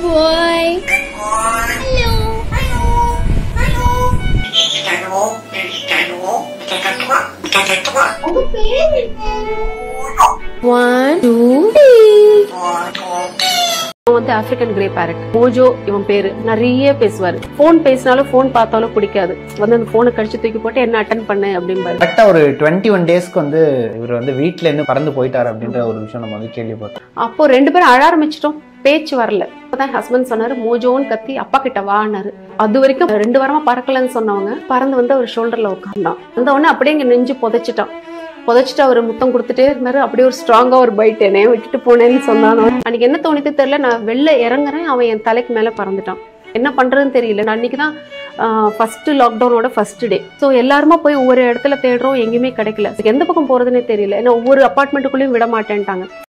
boy. Hello. உங்க பேர் one two அவன் வந்து ஆப்பிரிக்கன் கிரே பேரட் மோஜோ இவன் பேரு நிறைய பேசுவாரு போன் பேசினாலும் போன் பார்த்தாலும் பிடிக்காது வந்து அந்த போனை கடிச்சு தூக்கி போட்டு என்ன அட்டன் பண்ணு அப்படிம்பாரு கரெக்டா ஒரு டுவெண்ட்டி ஒன் டேஸ்க்கு வந்து இவர் வந்து வீட்ல இருந்து பறந்து போயிட்டாரு அப்படின்ற ஒரு விஷயம் நம்ம வந்து கேள்விப்பட்டோம் அப்போ ரெண்டு பேரும் அழ ஆரம்பிச்சிட்டோம் பேச்சு வரல அப்பதான் ஹஸ்பண்ட் சொன்னாரு மோஜோன்னு கத்தி அப்பா கிட்ட வானாரு அது வரைக்கும் ரெண்டு வாரமா பறக்கலன்னு சொன்னவங்க பறந்து வந்து அவர் ஷோல்டர்ல உட்கார்ந்தான் அந்த உடனே அப்படியே இங்க நெஞ்சு புதைச்சிட்டான் புதைச்சிட்டு அவர் முத்தம் கொடுத்துட்டே இருந்தாரு அப்படியே ஒரு ஸ்ட்ராங்கா ஒரு பைட் என்னைய விட்டுட்டு போனேன்னு சொன்னானோ அன்னைக்கு என்ன தோணித்து தெரியல நான் வெளில இறங்குறேன் அவன் என் தலைக்கு மேல பறந்துட்டான் என்ன பண்றதுன்னு தெரியல நான் அன்னைக்கு தான் ஃபர்ஸ்ட் லாக்டவுனோட ஃபர்ஸ்ட் டே ஸோ எல்லாருமா போய் ஒவ்வொரு இடத்துல தேடுறோம் எங்கேயுமே கிடைக்கல எந்த பக்கம் போறதுன்னே தெரியல ஏன்னா ஒவ்வொரு அப்பார்ட்மெண்ட்டுக்குள்ளேயும் விட மாட்டேன்ட்டாங்க